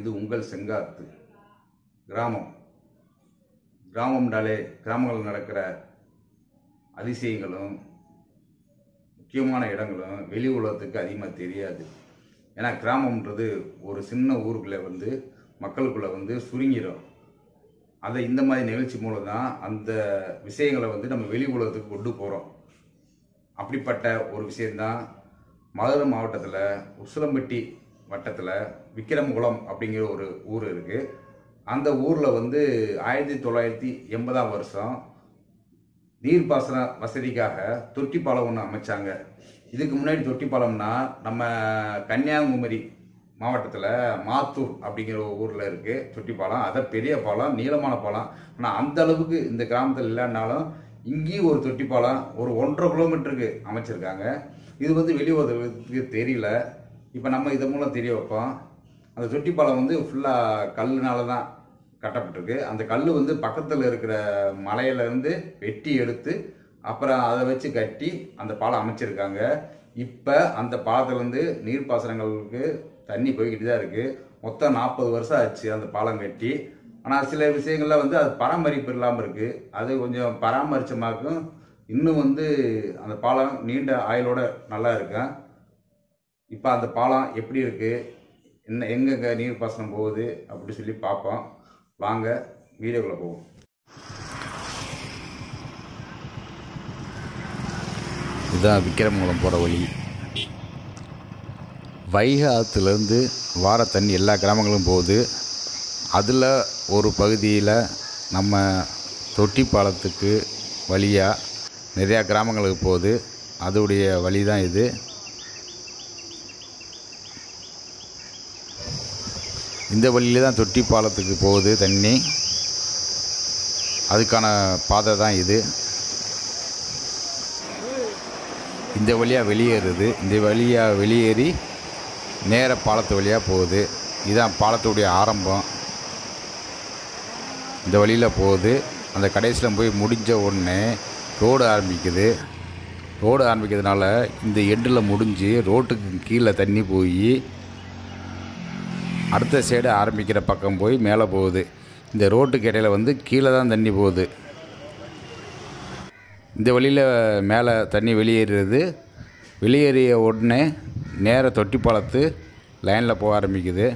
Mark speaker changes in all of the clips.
Speaker 1: இது உங்கள் செங்காத்து கிராமம் கிராமம்னாலே கிராமங்களில் நடக்கிற அதிசயங்களும் முக்கியமான இடங்களும் வெளி உலகத்துக்கு அதிகமாக தெரியாது ஏன்னா கிராமம்ன்றது ஒரு சின்ன ஊருக்குள்ளே வந்து மக்களுக்குள்ளே வந்து சுருங்கிடும் அதை இந்த மாதிரி நிகழ்ச்சி மூலம் தான் அந்த விஷயங்களை வந்து நம்ம வெளி உலகத்துக்கு கொண்டு போகிறோம் அப்படிப்பட்ட ஒரு விஷயந்தான் மதுரை மாவட்டத்தில் உசிலம்பட்டி வட்டத்தில் விக்கிரமகுளம் அப்படிங்கிற ஒரு ஊர் இருக்குது அந்த ஊரில் வந்து ஆயிரத்தி தொள்ளாயிரத்தி எண்பதாம் வருஷம் நீர்ப்பாசன வசதிக்காக தொட்டி பாலம் ஒன்று அமைச்சாங்க இதுக்கு முன்னாடி தொட்டி பாலம்னா நம்ம கன்னியாகுமரி மாவட்டத்தில் மாத்தூர் அப்படிங்கிற ஒரு ஊரில் இருக்குது தொட்டி பாலம் அதை பெரிய பாலம் நீளமான பாலம் ஆனால் அந்த அளவுக்கு இந்த கிராமத்தில் இல்லைன்னாலும் இங்கேயும் ஒரு தொட்டி பாலம் ஒரு ஒன்றரை கிலோமீட்டருக்கு அமைச்சிருக்காங்க இது வந்து வெளி உலகத்துக்கு தெரியல இப்போ நம்ம இதன் மூலம் தெரிய வைப்போம் அந்த தொட்டி பாலம் வந்து ஃபுல்லாக கல்லுனால தான் கட்டப்பட்டிருக்கு அந்த கல் வந்து பக்கத்தில் இருக்கிற மலையிலேருந்து வெட்டி எடுத்து அப்புறம் அதை வச்சு கட்டி அந்த பாலம் அமைச்சிருக்காங்க இப்போ அந்த பாலத்துலேருந்து நீர்ப்பாசனங்களுக்கு தண்ணி போய்கிட்டு தான் இருக்குது மொத்தம் நாற்பது வருஷம் ஆச்சு அந்த பாலம் கட்டி ஆனால் சில விஷயங்கள்ல வந்து அது பராமரிப்பு இல்லாமல் இருக்குது அது கொஞ்சம் பராமரிச்சமாக்கும் இன்னும் வந்து அந்த பாலம் நீண்ட ஆயுளோட நல்லா இருக்கும் இப்போ அந்த பாலம் எப்படி இருக்குது என்ன எங்கெங்கே நீர் பாசனம் போகுது அப்படி சொல்லி பார்ப்போம் வாங்க வீடியோக்குள்ளே போவோம் இதுதான் விக்கிரமங்கலம் போகிற வழி வைகை ஆற்றுலேருந்து வார தண்ணி எல்லா கிராமங்களும் போகுது அதில் ஒரு பகுதியில் நம்ம தொட்டி பாலத்துக்கு வழியாக நிறையா கிராமங்களுக்கு போகுது அதோடைய வழி தான் இது இந்த வழியில தான் தொட்டி பாலத்துக்கு போகுது தண்ணி அதுக்கான பாதை தான் இது இந்த வழியாக வெளியேறுது இந்த வழியாக வெளியேறி நேர பாலத்து வழியாக போகுது இதுதான் பாலத்துடைய ஆரம்பம் இந்த வழியில் போகுது அந்த கடைசியில் போய் முடிஞ்ச உடனே ரோடு ஆரம்பிக்குது ரோடு ஆரம்பிக்கிறதுனால இந்த எண்டில் முடிஞ்சு ரோட்டுக்கு கீழே தண்ணி போய் அடுத்த சைடு ஆரம்பிக்கிற பக்கம் போய் மேலே போகுது இந்த ரோட்டுக்கு இடையில வந்து கீழே தான் தண்ணி போகுது இந்த வழியில் மேலே தண்ணி வெளியேறுறது வெளியேறிய உடனே நேர தொட்டி பாலத்து லைனில் போக ஆரம்பிக்குது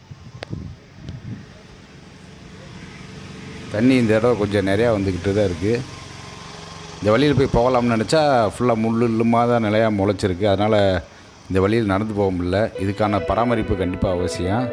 Speaker 1: தண்ணி இந்த தடவை கொஞ்சம் நிறையா வந்துக்கிட்டு தான் இருக்குது இந்த வழியில் போய் போகலாம்னு நினச்சா ஃபுல்லாக முள்ளு இல்லுமாக தான் நிலையாக முளைச்சிருக்கு அதனால் இந்த வழியில் நடந்து போக முடியல இதுக்கான பராமரிப்பு கண்டிப்பாக அவசியம்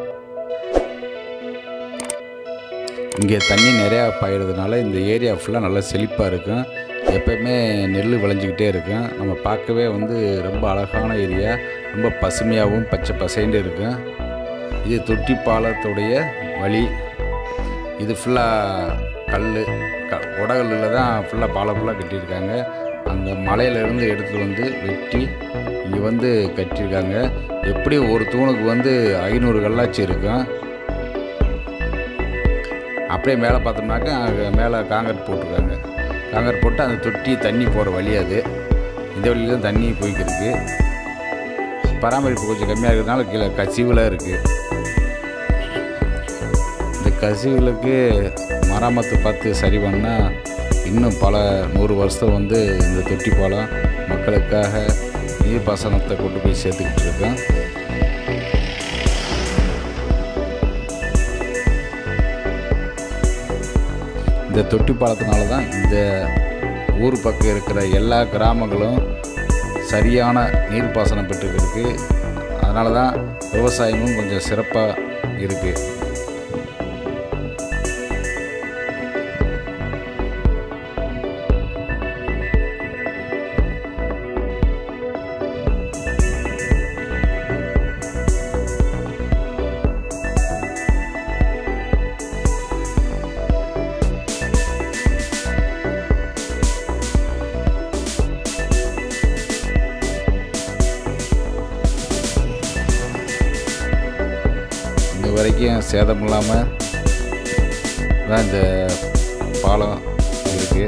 Speaker 1: இங்கே தண்ணி நிறையா பாயிறதுனால இந்த ஏரியா ஃபுல்லாக நல்லா செழிப்பாக இருக்கும் எப்பயுமே நெல் விளைஞ்சிக்கிட்டே இருக்கும் நம்ம பார்க்கவே வந்து ரொம்ப அழகான ஏரியா ரொம்ப பசுமையாகவும் பச்சை பசைண்டு இருக்கும் இது தொட்டி பாலத்துடைய வழி இது ஃபுல்லாக கல் க உடகல்லில் தான் ஃபுல்லாக பாலம் ஃபுல்லாக கட்டியிருக்காங்க அந்த மலையிலேருந்து எடுத்துகிட்டு வந்து வெட்டி இங்கே வந்து கட்டியிருக்காங்க எப்படி ஒரு தூணுக்கு வந்து ஐநூறு கல்லாச்சி இருக்கும் அப்படியே மேலே பார்த்தோம்னாக்கா அங்கே மேலே காங்கிரட் போட்டிருக்காங்க காங்கிரட் போட்டு அந்த தொட்டி தண்ணி போகிற வழி அது இந்த வழியில தான் தண்ணி போய்க்கிருக்கு பராமரிப்பு கொஞ்சம் கம்மியாக இருக்கிறதுனால கீழே கசிவுலாம் இருக்குது இந்த கசிவுகளுக்கு மராமத்து பார்த்து சரி பண்ணால் இன்னும் பல நூறு வருஷம் வந்து இந்த தொட்டி பாலம் மக்களுக்காக நீர்ப்பாசனத்தை கொண்டு போய் சேர்த்துக்கிட்டு இருக்கோம் இந்த தொட்டி பாலத்தினால தான் இந்த ஊர் பக்கம் இருக்கிற எல்லா கிராமங்களும் சரியான நீர்ப்பாசனம் பெற்றுக்கிருக்கு அதனால தான் விவசாயமும் கொஞ்சம் சிறப்பாக இருக்குது இது வரைக்கும் சேதம் இல்லாமல் தான் இந்த பாலம் இருக்குது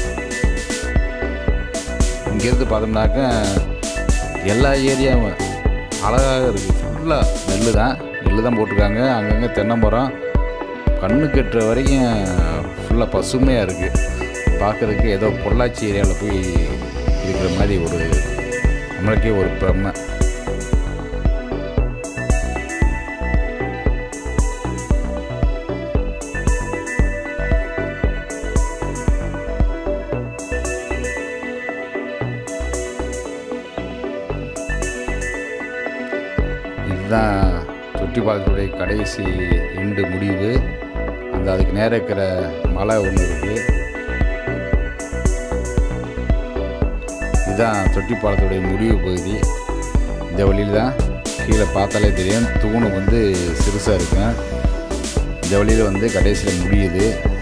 Speaker 1: இங்கேருந்து பார்த்தோம்னாக்கா எல்லா ஏரியாவும் அழகாக இருக்குது ஃபுல்லாக நெல் தான் நெல் நெல் தான் போட்டிருக்காங்க அங்கங்கே தென்னை மரம் கண்ணு கெட்டுற வரைக்கும் ஃபுல்லாக பசுமையாக இருக்குது பார்க்குறதுக்கு ஏதோ பொள்ளாச்சி ஏரியாவில் போய் இருக்கிற மாதிரி ஒரு நம்மளுக்கே ஒரு பிரமை இதுதான் தொட்டிப்பாலத்துடைய கடைசி எண்டு முடிவு அந்த அதுக்கு நேரம் இருக்கிற மலை ஒன்று இருக்குது இதுதான் தொட்டிப்பாலத்துடைய முடிவு பகுதி இந்த வழியில் தான் கீழே பார்த்தாலே தெரியும் தூணு வந்து சிறுசாக இருக்கும் இந்த வழியில் வந்து கடைசியில் முடியுது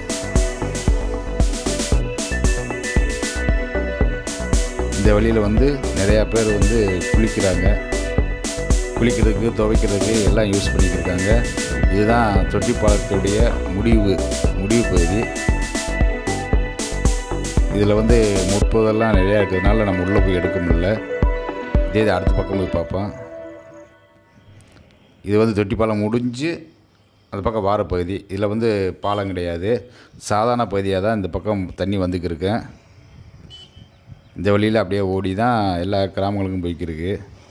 Speaker 1: இந்த வழியில் வந்து நிறையா பேர் வந்து குளிக்கிறாங்க குளிக்கிறதுக்கு துவைக்கிறதுக்கு எல்லாம் யூஸ் பண்ணிட்டு இருக்காங்க இதுதான் தொட்டிப்பாலத்துடைய முடிவு முடிவு பகுதி இதில் வந்து முற்பதெல்லாம் நிறையா இருக்கிறதுனால நம்ம உள்ளே போய் எடுக்க முடியல இதே இது அடுத்த பக்கம் போய் பார்ப்போம் இது வந்து தொட்டிப்பாலம் முடிஞ்சு அந்த பக்கம் வார பகுதி இதில் வந்து பாலம் கிடையாது சாதாரண பகுதியாக தான் இந்த பக்கம் தண்ணி வந்துக்கிருக்கேன் இந்த வழியில் அப்படியே ஓடி தான் எல்லா கிராமங்களுக்கும் போய்க்கிருக்கு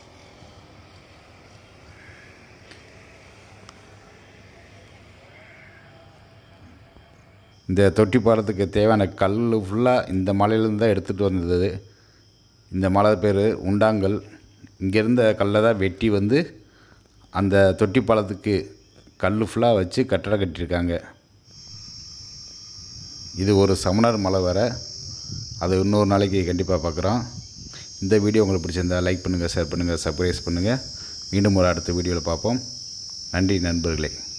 Speaker 1: இந்த தொட்டி பாலத்துக்கு தேவையான கல் ஃபுல்லாக இந்த மலையிலேருந்து தான் எடுத்துகிட்டு வந்தது இந்த மலை பேர் உண்டாங்கல் இங்கேருந்த கல்லை தான் வெட்டி வந்து அந்த தொட்டி பாலத்துக்கு கல் ஃபுல்லாக வச்சு கட்டடம் கட்டியிருக்காங்க இது ஒரு சமணர் மலை வேற அது இன்னொரு நாளைக்கு கண்டிப்பாக பார்க்குறோம் இந்த வீடியோ உங்களுக்கு பிடிச்சிருந்தா லைக் பண்ணுங்கள் ஷேர் பண்ணுங்கள் சப்ஸ்கிரைப் பண்ணுங்கள் மீண்டும் ஒரு அடுத்த வீடியோவில் பார்ப்போம் நன்றி நண்பர்களே